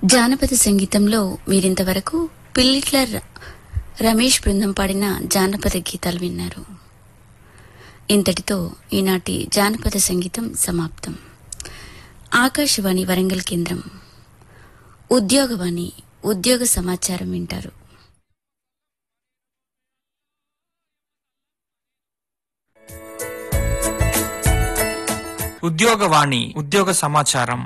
జానపద సంగీతంలో మీరింతవరకు పిల్లిట్ల ర- రమేష్ బృందం పాడిన జానపద గీతాలు విన్నారు ఇంతటితో ఈనాటి జానపద సంగీతం సమాప్తం ఆకాశవాణి వరంగల్ కేంద్రం ఉద్యోగవాణి ఉద్యోగ సమాచారం వింటారు ఉద్యోగవాణి ఉద్యోగ సమాచారం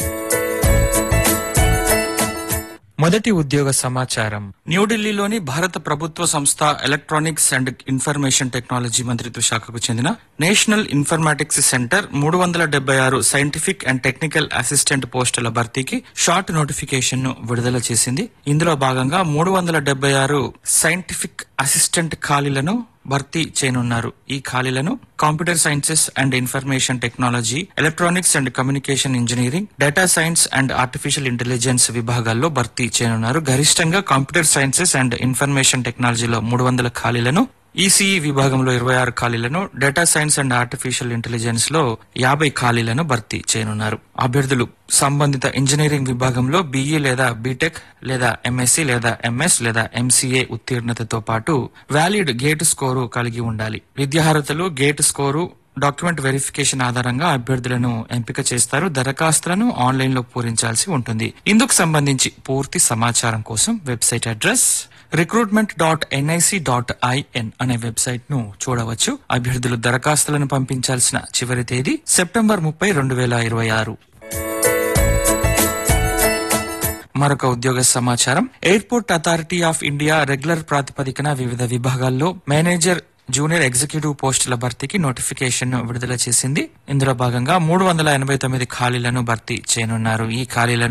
మొదటి ఉద్యోగ సమాచారం న్యూఢిల్లీలోని భారత ప్రభుత్వ సంస్థ ఎలక్ట్రానిక్స్ అండ్ ఇన్ఫర్మేషన్ టెక్నాలజీ మంత్రిత్వ శాఖకు చెందిన నేషనల్ ఇన్ఫర్మాటిక్స్ సెంటర్ మూడు వందల డెబ్బై ఆరు సైంటిఫిక్ అండ్ టెక్నికల్ అసిస్టెంట్ పోస్టుల భర్తీకి షార్ట్ నోటిఫికేషన్ ను విడుదల చేసింది ఇందులో భాగంగా మూడు వందల డెబ్బై ఆరు సైంటిఫిక్ అసిస్టెంట్ ఖాళీలను భర్తీ చేయనున్నారు ఈ ఖాళీలను computer sciences and information technology electronics and communication engineering data science and artificial intelligence విభాగాల్లో భర్తీ చేయనున్నారు గరిష్టంగా కంప్యూటర్ సైన్సెస్ అండ్ ఇన్ఫర్మేషన్ టెక్నాలజీలో మూడు వందల ఖాళీలను ఈసీఈ విభాగంలో ఇరవై ఆరు ఖాళీలను data science and artificial intelligence లో యాభై ఖాళీలను భర్తీ చేయనున్నారు అభ్యర్థులు సంబంధిత ఇంజనీరింగ్ విభాగంలో బీఈ లేదా బీటెక్ లేదా ఎంఎస్సీ లేదా ఎంఎస్ లేదా ఎంసీఏ ఉత్తీర్ణతతో పాటు వ్యాలిడ్ గేట్ స్కోరు కలిగి ఉండాలి విద్యార్హతలు గేట్ స్కోరు డాక్యుమెంట్ వెరిఫికేషన్ ఆధారంగా అభ్యర్థులను ఎంపిక చేస్తారు దరఖాస్తులను ఆన్లైన్ లో పూరించాల్సి ఉంటుంది ఇందుకు సంబంధించి పూర్తి సమాచారం కోసం website address recruitment dot NIC dot IN అనే వెబ్సైట్ ను చూడవచ్చు అభ్యర్థులు దరఖాస్తులను పంపించాల్సిన చివరి తేదీ సెప్టెంబర్ ముప్పై రెండు వేల ఇరవై ఆరు మరొక ఉద్యోగ సమాచారం Airport Authority of India regular ప్రాతిపదికన వివిధ విభాగాల్లో మేనేజర్ జూనియర్ ఎగ్జిక్యూటివ్ పోస్టుల భర్తీకి నోటిఫికేషన్ ను విడుదల చేసింది ఇందులో భాగంగా మూడు వందల ఎనభై తొమ్మిది ఖాళీలను భర్తీ చేయనున్నారు ఈ ఖాళీలను